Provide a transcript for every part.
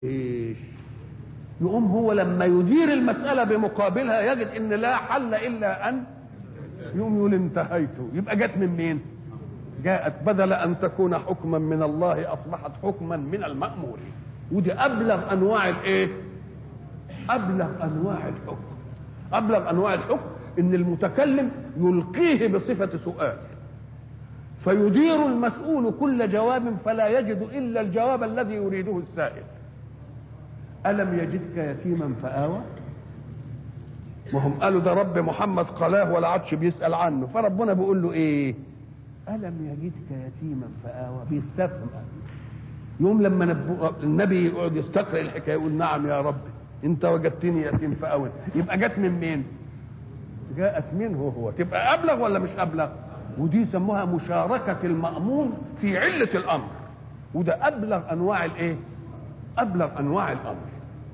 ايش يقوم هو لما يدير المسألة بمقابلها يجد ان لا حل الا ان يقوم يقول انتهيت يبقى جت من مين جاءت بدل ان تكون حكما من الله اصبحت حكما من المأمور ودي ابلغ انواع الايه ابلغ انواع الحكم ابلغ انواع الحكم ان المتكلم يلقيه بصفة سؤال فيدير المسؤول كل جواب فلا يجد الا الجواب الذي يريده السائل ألم يجدك يتيما فآوى ما هم قالوا ده رب محمد قلاه ولا عادش بيسأل عنه فربنا بيقول له إيه ألم يجدك يتيما فآوى بيستفهم يوم لما نبو... النبي يقعد يستقرأ الحكاية يقول نعم يا رب أنت وجدتني يتيم فآوى يبقى جت من مين؟ جاءت منه هو تبقى أبلغ ولا مش أبلغ؟ ودي سموها مشاركة المأمور في علة الأمر وده أبلغ أنواع الإيه؟ أبلغ أنواع الأمر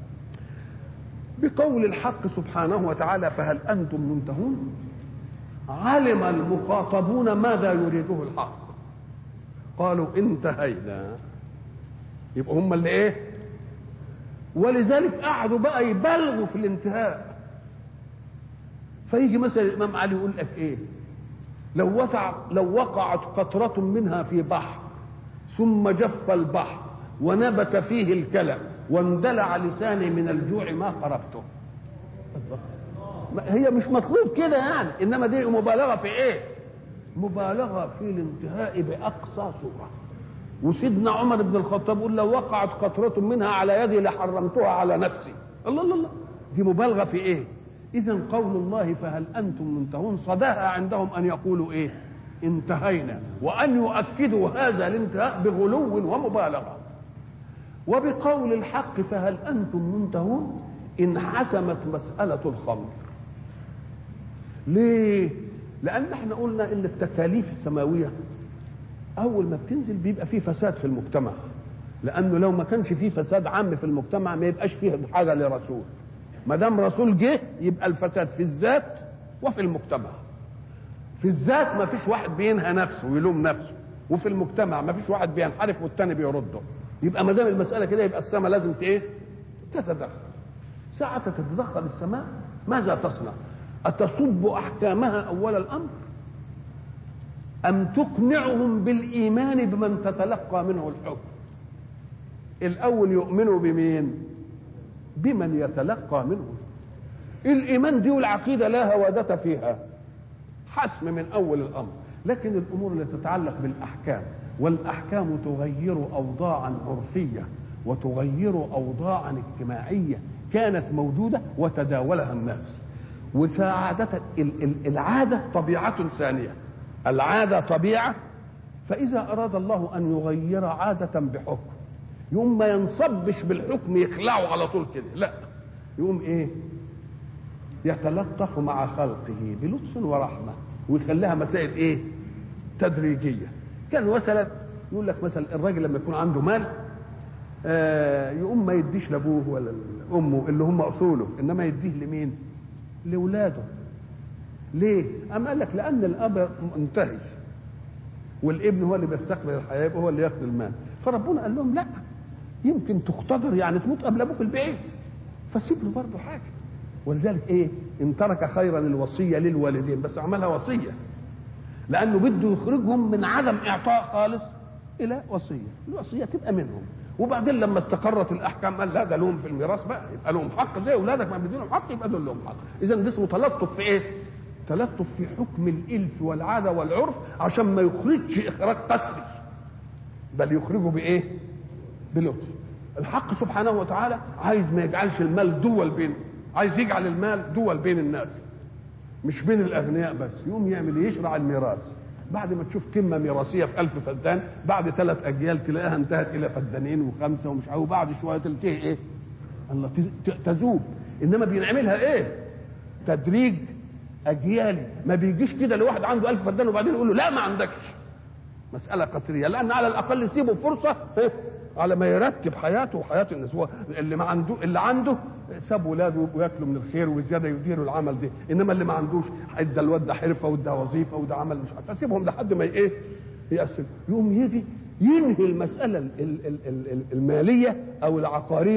بقول الحق سبحانه وتعالى فهل أنتم منتهون علم المخاطبون ماذا يريده الحق قالوا انتهينا يبقى هم اللي ايه ولذلك قعدوا بقى يبالغوا في الانتهاء فيجي مثلا الامام علي يقول لك ايه لو وقع لو وقعت قطرة منها في بحر ثم جف البحر ونبت فيه الكلى واندلع لساني من الجوع ما قربته هي مش مطلوب كده يعني انما دي مبالغه في ايه مبالغه في الانتهاء باقصى صوره وسيدنا عمر بن الخطاب يقول لو وقعت قطرة منها على يدي لحرمتها على نفسي الله الله الله دي مبالغه في ايه اذا قول الله فهل انتم منتهون صداها عندهم ان يقولوا ايه انتهينا وان يؤكدوا هذا الانتهاء بغلو ومبالغه وبقول الحق فهل انتم منتهون انحسمت مساله الخمر ليه لان احنا قلنا ان التكاليف السماويه اول ما بتنزل بيبقى فيه فساد في المجتمع لانه لو ما كانش فيه فساد عام في المجتمع ما يبقاش فيه حاجه لرسول ما دام رسول جه يبقى الفساد في الذات وفي المجتمع في الذات ما فيش واحد بينهى نفسه ويلوم نفسه وفي المجتمع ما فيش واحد بينحرف والتاني بيرده يبقى ما دام المساله كده يبقى السماء لازم ايه تتدخل ساعة تتدخل السماء ماذا تصنع أتصب أحكامها أول الأمر أم تقنعهم بالإيمان بمن تتلقى منه الحكم الأول يؤمنوا بمين بمن يتلقى منه الإيمان دي والعقيدة لا هوادة فيها حسم من أول الأمر لكن الأمور التي تتعلق بالأحكام والأحكام تغير أوضاعا عرفية وتغير أوضاعا اجتماعية كانت موجودة وتداولها الناس وسعادة العادة طبيعة ثانية العادة طبيعة فإذا أراد الله أن يغير عادة بحكم يقوم ما ينصبش بالحكم يخلعه على طول كده لا يقوم ايه يتلطف مع خلقه بلطف ورحمة ويخليها مسائل ايه تدريجية كان مثلا يقول لك مثلا الراجل لما يكون عنده مال آه يقوم ما يديش لابوه ولا لامه اللي هم اصوله انما يديه لمين لاولاده ليه اما قال لك لان الاب منتهي والابن هو اللي بيستقبل الحياه يبقى هو اللي ياخذ المال فربنا قال لهم لا يمكن تقتدر يعني تموت قبل ابوك البعيد فسيب له برضه حاجه ولذلك ايه ان ترك خيرا الوصيه للوالدين بس عملها وصيه لانه بده يخرجهم من عدم اعطاء خالص الى وصيه الوصيه تبقى منهم وبعدين لما استقرت الاحكام قال لا ده لهم في الميراث بقى يبقى لهم حق زي اولادك ما بيدينهم حق يبقى دول لهم حق اذا ده اسمه تلطف في ايه تلطف في حكم الالف والعاده والعرف عشان ما يخرجش اخراج قسري بل يخرجه بايه بلطف الحق سبحانه وتعالى عايز ما يجعلش المال دول بين عايز يجعل المال دول بين الناس مش بين الاغنياء بس يقوم يعمل يشرع الميراث بعد ما تشوف قمه ميراثيه في ألف فدان بعد ثلاث اجيال تلاقيها انتهت الى فدانين وخمسه ومش عارف وبعد شويه تنتهي ايه؟ الله تذوب انما بنعملها ايه؟ تدريج اجيالي ما بيجيش كده لواحد عنده ألف فدان وبعدين يقول له لا ما عندكش مساله قصريه لان على الاقل سيبه فرصه إيه؟ على ما يرتب حياته وحياه الناس هو اللي ما عنده اللي عنده ساب ولاده وياكلوا من الخير وزياده يديروا العمل ده انما اللي ما عندوش ادى الواد ده حرفه وده وظيفه وده عمل مش عارف اسيبهم لحد ما ايه يقسم يقوم يجي ينهي المساله الماليه او العقاريه